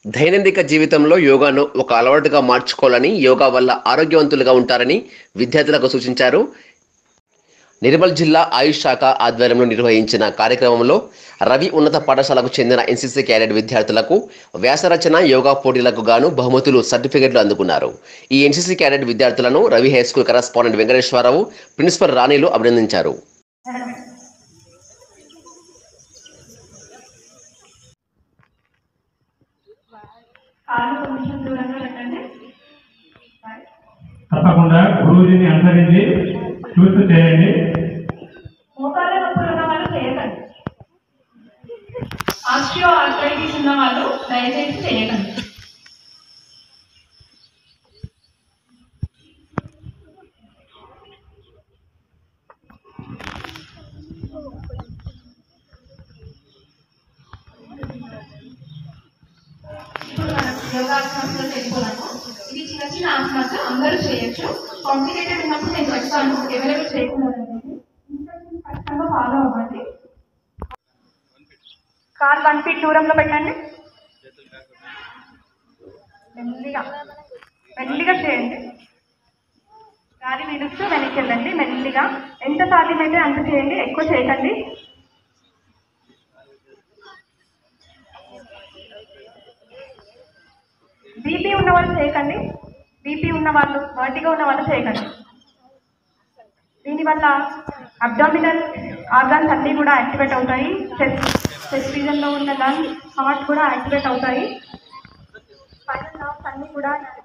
దైనందిక జీవితంలో యోగాను ఒక అలవాటుగా మార్చుకోవాలని యోగా వల్ల ఆరోగ్యవంతులుగా ఉంటారని విద్యార్థులకు సూచించారు నిర్మల్ జిల్లా ఆయుష్ శాఖ ఆధ్వర్యంలో నిర్వహించిన కార్యక్రమంలో రవి ఉన్నత పాఠశాలకు చెందిన ఎన్సీసీ క్యాడెట్ విద్యార్థులకు వ్యాసరచన యోగా పోటీలకు గాను బహుమతులు సర్టిఫికెట్లు అందుకున్నారు ఈ ఎన్సీసీ క్యాడెట్ విద్యార్థులను Ravi high school correspondent Venkateswararao principal రాణిలు అభినందించారు కాళ్ళు కొంచెం దూరంగా పెట్టండి తప్పకుండా గురువుజీని అనుసరించి చూస్తూ చేయండి మోకాళ్ళ నొప్పులు ఉన్న వాళ్ళు చేయకండి ఆస్ట్రియో ఆర్థరైటిస్ ఉన్న వాళ్ళు దయచేసి చేయకండి ఇప్పుడు మనం యోగాసనాలు తెలుసుకున్నాము ఇది చిన్న చిన్న ఆసనాలు అందరూ చేయొచ్చు కాంప్లికేటెడ్ ఉన్నప్పుడు నేను చెప్తాను ఎవరెవరు చేయకూడదు అనేది ఇన్స్ట్రక్షన్స్ ఖచ్చితంగా ఫాలో అవ్వండి కాల్ వన్ ఫీట్ దూరంలో పెట్టండి మెల్లిగా మెల్లిగా చేయండి గాలి విడుస్తూ వెనక్కి వెళ్ళండి మెల్లిగా ఎంత సాధ్యమైతే అంత చేయండి ఎక్కువ చేయకండి బీపీ ఉన్న వాళ్ళు చేయకండి బీపీ ఉన్న వాళ్ళు వర్టిగా ఉన్న వాళ్ళు చేయకండి దీనివల్ల అబ్డామినల్ ఆర్గాన్స్ అన్నీ కూడా యాక్టివేట్ అవుతాయి చెస్ట్ చెస్ట్ రీజన్లో ఉన్న లంగ్స్ హార్ట్ కూడా యాక్టివేట్ అవుతాయి స్పైనల్ నర్వ్స్ అన్నీ కూడా